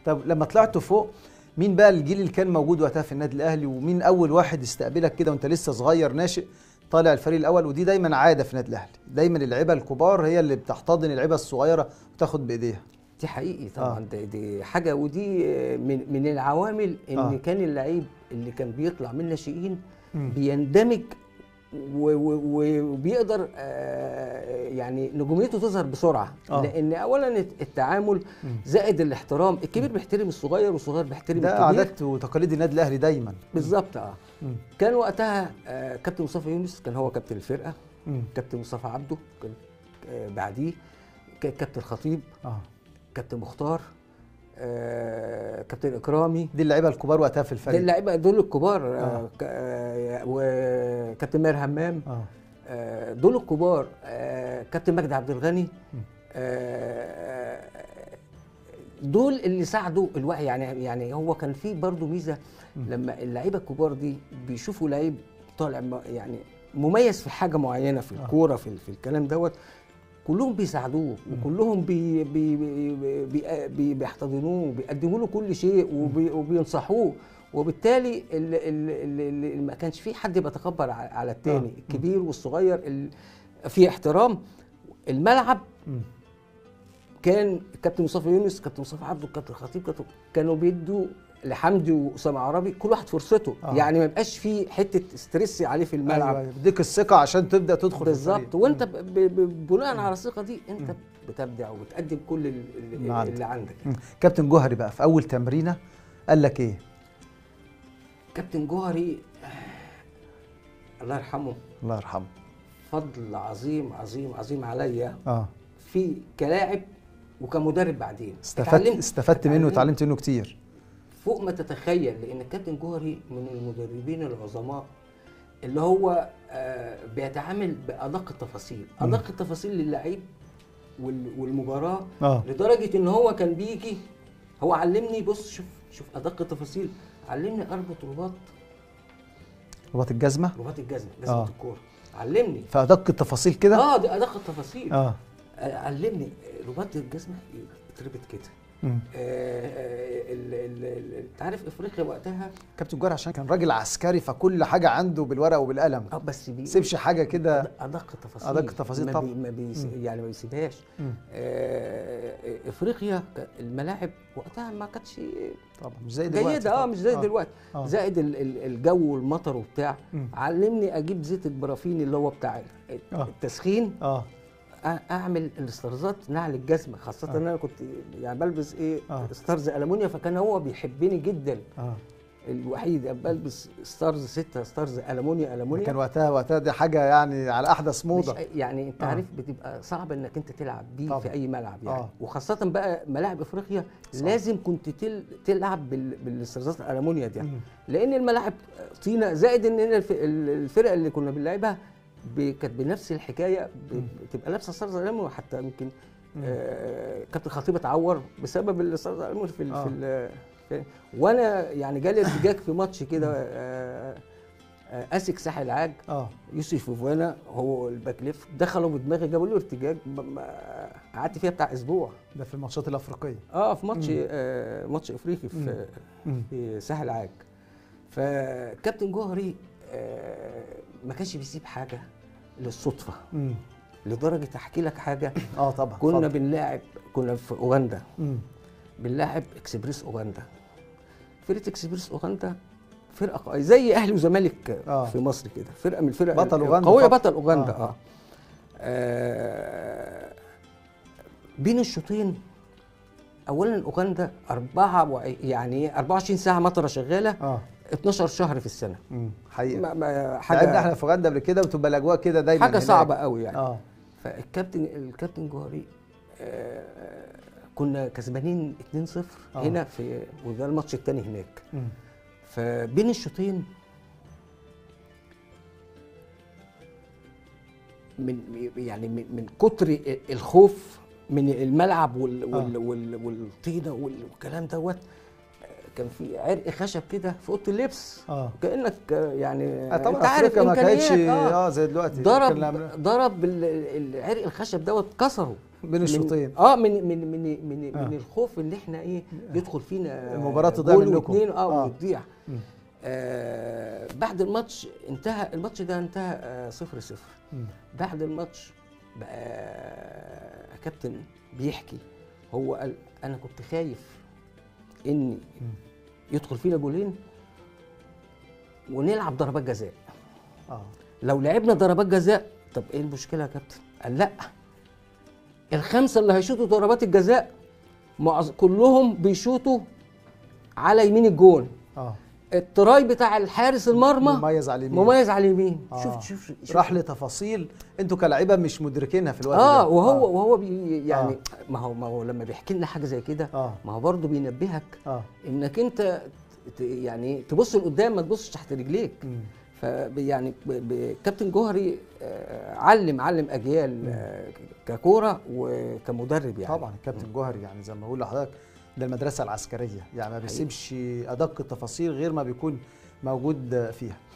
طب لما طلعتوا فوق مين بقى الجيل اللي كان موجود وقتها في النادي الاهلي ومين اول واحد استقبلك كده وانت لسه صغير ناشئ طالع الفريق الاول ودي دايما عاده في النادي الاهلي دايما اللعيبه الكبار هي اللي بتحتضن اللعيبه الصغيره وتاخد بايديها دي حقيقي طبعا دي, دي حاجه ودي من من العوامل ان آه. كان اللعيب اللي كان بيطلع من الناشئين مم. بيندمج و- و- و- وبيقدر آه، يعني نجوميته تظهر بسرعه آه. لان اولا التعامل زائد الاحترام الكبير بيحترم الصغير والصغير بيحترم ده الكبير عادات وتقاليد النادي الاهلي دايما بالظبط اه مم. كان وقتها آه، كابتن مصطفى يونس كان هو كابتن الفرقه مم. كابتن مصطفى عبده كان آه، بعديه كان كابتن خطيب اه كابتن مختار آه، كابتن اكرامي دي اللعيبه الكبار وقتها في دول الفريق اللعيبه دول الكبار آه. آه. ك- آه، وكابتن ماهر همام اه آه، دول الكبار آه، كابتن مجدي عبد الغني مم. آه، دول اللي ساعدوا الوعي يعني يعني هو كان في برضه ميزه لما اللعيبه الكبار دي بيشوفوا لعيب طالع م- يعني مميز في حاجه معينه في الكوره في, ال- في الكلام دوت كلهم بيساعدوه وكلهم بي بي بي بي بي بيحتضنوه وبيقدموا له كل شيء وبي وبينصحوه وبالتالي ال ال ال ال ما كانش في حد بيتكبر ع- على التاني آه. الكبير والصغير ال- في احترام الملعب مم. كان كابتن مصطفى يونس كابتن مصطفى عبده كابتن خطيب كابتن كانوا بيدوا لحمدي واسامه عربي كل واحد فرصته آه. يعني ما يبقاش في حته ستريس عليه في الملعب أيوة، بيديك الثقه عشان تبدا تدخل في بالظبط الفريق. وانت ب- ب- ب- بناء على الثقه دي انت بتبدع وبتقدم كل ال- ال- اللي عندك. اللي عندك مم. كابتن جوهري بقى في اول تمرينه قال لك ايه كابتن جوهري الله يرحمه الله يرحمه فضل عظيم عظيم عظيم عليا اه في كلاعب وكمدرب بعدين استفدت اتعلمت- استفدت منه اتعلمت وتعلمت منه كتير فوق ما تتخيل لان الكابتن جوهري من المدربين العظماء اللي هو آه، بيتعامل بادق التفاصيل ادق التفاصيل للعيب وال- والمباراه اه لدرجه ان هو كان بيجي هو علمني بص شوف شوف ادق التفاصيل علمني اربط رباط رباط الجزمه رباط الجزمه جزمه آه. آه. الكوره علمني فادق التفاصيل كده اه دي ادق التفاصيل آه. اه علمني رباط الجزمه يتربط كده مم. آه، ال- ال- ال- انت عارف افريقيا وقتها كابتن جوهري عشان كان راجل عسكري فكل حاجه عنده بالورقه وبالقلم اه بس بي سيبش حاجه كده ادق التفاصيل أدق التفاصيل ما طبعا. بي ما بي مم. يعني ما بيسيبهاش مم. آه افريقيا ك- الملاعب وقتها ما كانتش طبعا مش زي دلوقتي جيده اه طبعاً. مش زي دلوقتي آه. زائد ال- ال- الجو والمطر وبتاع مم. علمني اجيب زيت البرافين اللي هو بتاع ال- آه. التسخين اه أ- اعمل الاسترزات نعل الجزمه خاصه آه. ان انا كنت يعني بلبس ايه آه. ستارز المونيا فكان هو بيحبني جدا اه الوحيد بلبس ستارز 6 ستارز المونيا المونيا كان وقتها وقتها دي حاجه يعني على احدث مش موضه أي- يعني انت آه. عارف بتبقى صعب انك انت تلعب بيه طبعا. في اي ملعب يعني آه. وخاصه بقى ملاعب افريقيا صعب. لازم كنت تل... تلعب بال... بالاسترزات الالمونيا دي مم. لان الملاعب طينه زائد ان هنا الف... ال- الفرق اللي كنا بنلعبها ب... كانت بنفس الحكايه ب... بتبقى لابسه ستارز الالمونيا حتى يمكن آه... كابتن خطيب اتعور بسبب الاسترزات الالمونيا في ال... آه. في, ال... في وانا يعني جالي ارتجاج في ماتش كده آه... آه... اسك ساحل العاج اه يوسف فوفانا هو الباك ليف دخلوا بدماغي جابوا له ارتجاج ب- ما- قعدت فيها بتاع اسبوع ده في الماتشات الافريقيه اه في ماتش آه ماتش افريقي في مم. في ساحل عاج فكابتن جوهري آه ما كانش بيسيب حاجه للصدفه مم. لدرجه احكي لك حاجه اه طبعا كنا اتفضل. بنلاعب كنا في اوغندا مم. بنلاعب اكسبريس اوغندا فرقه اكسبريس اوغندا فرقه قوية، زي اهلي وزمالك آه. في مصر كده فرقه من الفرق بطل أوغندا قويه طبعا. بطل اوغندا آه. آه. آه. بين الشوطين اولا اوغندا أربعة و... يعني 24 ساعه مطره شغاله اه 12 شهر في السنه مم. حقيقه ما ما لعبنا حاجه احنا في اوغندا قبل كده وتبقى الاجواء كده دايما حاجه هناك. صعبه قوي يعني اه فالكابتن الكابتن جوهري آه كنا كسبانين 2-0 آه. هنا في وده الماتش الثاني هناك مم. فبين الشوطين من يعني من, من كتر الخوف من الملعب وال وال آه. وال والطينه وال- والكلام دوت كان في عرق خشب كده في اوضه اللبس اه كانك يعني آه، طبعا انت عارف افريقيا ما كانتش إمكانيات، اه زي دلوقتي ضرب كان الأمر- ضرب ال- العرق الخشب دوت كسره بين الشوطين اه من من من من, آه. من الخوف ان احنا ايه يدخل فينا المباراة تضيع جول منكم. واتنين اه آه. وتضيع مم. آه بعد الماتش انتهى الماتش ده انتهى آه صفر صفر مم. بعد الماتش بقى كابتن بيحكي هو قال انا كنت خايف ان يدخل فينا جولين ونلعب ضربات جزاء اه لو لعبنا ضربات جزاء طب ايه المشكله يا كابتن قال لا الخمسه اللي هيشوطوا ضربات الجزاء معظ- كلهم بيشوطوا على يمين الجون اه التراي بتاع الحارس المرمى مميز على اليمين مميز على اليمين آه. شفت شوف شوف راح لتفاصيل انتوا كلاعيبه مش مدركينها في الوقت اه ده. وهو وهو بي يعني آه. ما هو ما هو لما بيحكي لنا حاجه زي كده اه ما هو برضه بينبهك اه انك انت ت- يعني تبص لقدام ما تبصش تحت رجليك مم. ف يعني ب- ب- كابتن جوهري آه، علم علم اجيال آه، ككوره وكمدرب يعني طبعا الكابتن جوهري يعني زي ما بقول لحضرتك ده المدرسه العسكريه يعني ما بيسيبش ادق التفاصيل غير ما بيكون موجود فيها